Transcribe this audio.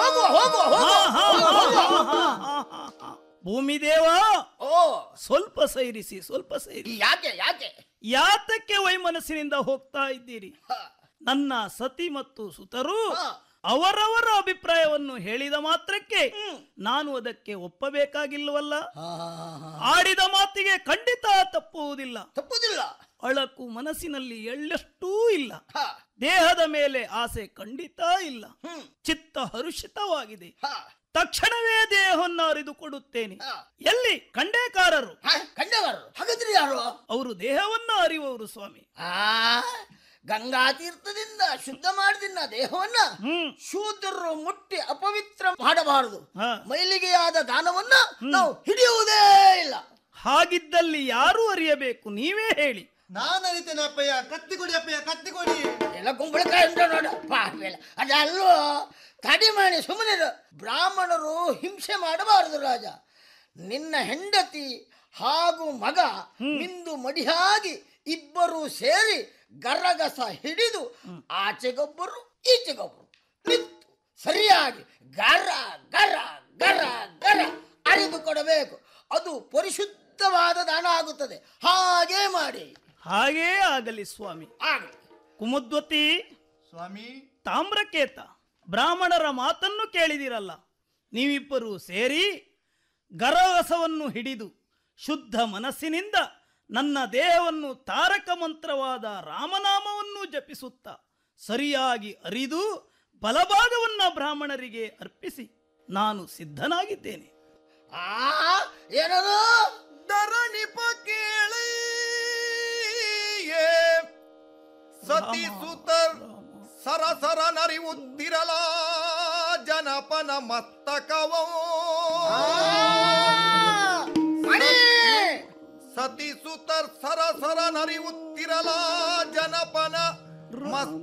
ಹೋಗುವ ಹೋಗುವ ಹಾ, ಹಾ, ಹೋಗುವ ಹಾ, ಹಾ, ಹಾ, ಹಾ, ಹಾ. ಭೂಮಿದೇವ ಓ ಸ್ವಲ್ಪ ಸೈರಿಸಿ ಸ್ವಲ್ಪ ಸೈರಿಸಿ ಯಾಕೆ ಯಾಕೆ ಯಾತಕ್ಕೆ ವೈಮನಸ್ಸಿನಿಂದ ಹೋಗ್ತಾ ಇದ್ದೀರಿ ಹ, ನನ್ನ ಸತಿ ಮತ್ತು ಸುತರು ಹಾ. ಅವರವರ ಅಭಿಪ್ರಾಯವನ್ನು ಹೇಳಿದ ಮಾತ್ರಕ್ಕೆ ನಾನು ಅದಕ್ಕೆ ಒಪ್ಪಬೇಕಾಗಿಲ್ವಲ್ಲ ಹಾ, ಹಾ, ಹಾ, ಹಾ. ಆಡಿದ ಮಾತಿಗೆ ಖಂಡಿತ ತಪ್ಪುವುದಿಲ್ಲ ತಪ್ಪುದಿಲ್ಲ ಅಳಕು ಮನಸ್ಸಿನಲ್ಲಿ ಎಳ್ಳಷ್ಟೂ ಇಲ್ಲ ಹ, ದೇಹದ ಮೇಲೆ ಆಸೆ ಖಂಡಿತ ಇಲ್ಲ ಹ್ಮ್ ಚಿತ್ತ ಹರುಷಿತವಾಗಿದೆ ಹ, ತಕ್ಷಣವೇ ದೇಹವನ್ನು ಅರಿದು ಕೊಡುತ್ತೇನೆ ಹ. ಎಲ್ಲಿ ಖಂಡೇಕಾರರು ಹ, ಕಂಡವರು ಹಾಗಾದ್ರೆ ಯಾರು ಅವರು ದೇಹವನ್ನ ಅರಿಯುವವರು ಸ್ವಾಮಿ ಆ ಗಂಗಾ ತೀರ್ಥದಿಂದ ಶುದ್ಧ ಮಾಡಿದಿನ ದೇಹವನ್ನ ಹ್ಮ್ ಶೂದ್ರರು ಮುಟ್ಟಿ ಅಪವಿತ್ರ ಮಾಡಬಾರದು ಹಾ. ಮೈಲಿಗೆಯಾದ ದಾನವನ್ನ ನಾವು ಹಿಡಿಯುವುದೇ ಇಲ್ಲ ಹಾಗಿದ್ದಲ್ಲಿ ಯಾರು ಅರಿಯಬೇಕು ನೀವೇ ಹೇಳಿ ನಾನು ಅರಿತೇನೆ ಅಪ್ಪಯ್ಯ ಕತ್ತಿ ಕೊಡಿ ಅಪ್ಪಯ್ಯ ಕತ್ತಿ ಕೊಡಿ ಎಲ್ಲ ಕುಂಬಳಕಾಯಿ ಉಂಟು ನೋಡು ಪಾಪೆಲ್ಲ ಅದಲ್ಲೋ ಕಡಿಮೆ ಸುಮ್ಮನೆ ಬ್ರಾಹ್ಮಣರು ಹಿಂಸೆ ಮಾಡಬಾರದು ರಾಜ ನಿನ್ನ ಹೆಂಡತಿ ಹಾಗೂ ಮಗ ಮಿಂದು ಮಡಿಯಾಗಿ ಇಬ್ಬರು ಸೇರಿ ಗರಗಸ ಹಿಡಿದು ಆಚೆಗೊಬ್ಬರು ಈಚೆಗೊಬ್ಬರು ನಿಂತು ಸರಿಯಾಗಿ ಗರ ಗರ ಗರ ಗರ ಅರಿದು ಕೊಡಬೇಕು ಅದು ಪರಿಶುದ್ಧವಾದ ದಾನ ಆಗುತ್ತದೆ ಹಾಗೇ ಮಾಡಿ ಹಾಗೇ ಆಗಲಿ ಸ್ವಾಮಿ ಆಗಲಿ ಕುಮುದ್ವತಿ ಸ್ವಾಮಿ ತಾಮ್ರಕೇತ ಬ್ರಾಹ್ಮಣರ ಮಾತನ್ನು ಕೇಳಿದಿರಲ್ಲ ನೀವಿಬ್ಬರು ಸೇರಿ ಗರವಸವನ್ನು ಹಿಡಿದು ಶುದ್ಧ ಮನಸ್ಸಿನಿಂದ ನನ್ನ ದೇಹವನ್ನು ತಾರಕ ಮಂತ್ರವಾದ ರಾಮನಾಮವನ್ನು ಜಪಿಸುತ್ತಾ ಸರಿಯಾಗಿ ಅರಿದು ಬಲಭಾಗವನ್ನ ಬ್ರಾಹ್ಮಣರಿಗೆ ಅರ್ಪಿಸಿ ನಾನು ಸಿದ್ಧನಾಗಿದ್ದೇನೆ ಆ ಏನದು ಧರಣಿಪ ಕೇಳಿ ಸತಿ ಸುತರ್ ಸರಸರ ನರಿವುತ್ತಿರಲ ಜನಪನ ಮಸ್ತಕವೋ ಮಣಿ ಸತಿ ಸುತರ್ ಸರಸರ ನರಿವುತ್ತಿರಲ ಜನಪನ ಮಸ್ತ